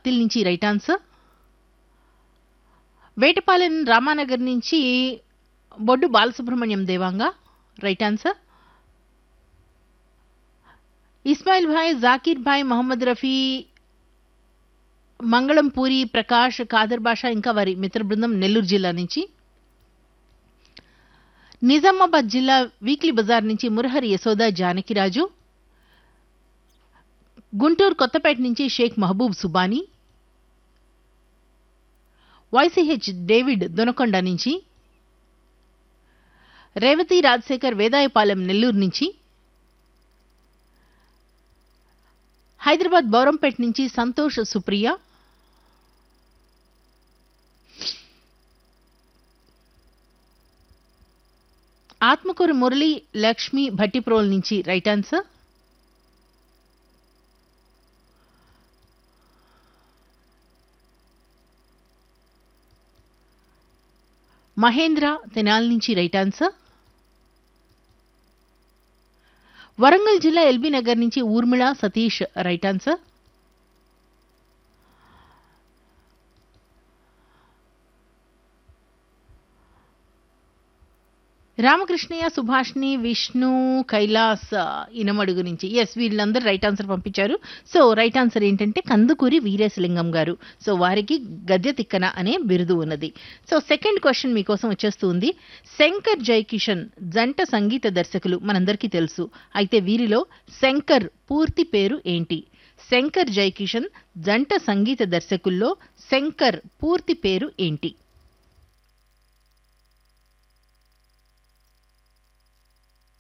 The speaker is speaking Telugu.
అత్తిల్ నుంచి రైట్ ఆన్సర్ వేటపాలెం రామానగర్ నుంచి బొడ్డు బాలసుబ్రహ్మణ్యం దేవాంగ రైట్ ఆన్సర్ ఇస్మాయిల్ భాయ్ జాకీర్ భాయ్ మహమ్మద్ రఫీ మంగళం పూరి ప్రకాష్ కాదర్ బాషా ఇంకా వారి మిత్ర బృందం నెల్లూరు జిల్లా నుంచి నిజామాబాద్ జిల్లా వీక్లీ బజార్ నుంచి మురహరి యశోద జానకిరాజు గుంటూరు కొత్తపేట నుంచి షేక్ మహబూబ్ సుబానీ వైసీహెచ్ డేవిడ్ దొనకొండ నుంచి రేవతి రాజశేఖర్ వేదాయపాలెం నెల్లూరు నుంచి హైదరాబాద్ బౌరంపేట నుంచి సంతోష్ సుప్రియ ఆత్మకూరు మురళి లక్ష్మి భట్టిప్రోల్ నుంచి రైట్ ఆన్సర్ మహేంద్ర తెనాల్ నుంచి రైట్ ఆన్సర్ వరంగల్ జిల్లా ఎల్బీ నగర్ నుంచి ఊర్మిళ సతీష్ రైట్ ఆన్సర్ రామకృష్ణయ్య సుభాష్ని విష్ణు కైలాస్ ఇనమడుగు నుంచి ఎస్ వీళ్ళందరూ రైట్ ఆన్సర్ పంపించారు సో రైట్ ఆన్సర్ ఏంటంటే కందుకూరి వీరేశలింగం గారు సో వారికి గద్య తిక్కన అనే బిరుదు ఉన్నది సో సెకండ్ క్వశ్చన్ మీకోసం వచ్చేస్తుంది శంకర్ జయకిషన్ జంట సంగీత దర్శకులు మనందరికీ తెలుసు అయితే వీరిలో శంకర్ పూర్తి పేరు ఏంటి శంకర్ జయకిషన్ జంట సంగీత దర్శకుల్లో శంకర్ పూర్తి పేరు ఏంటి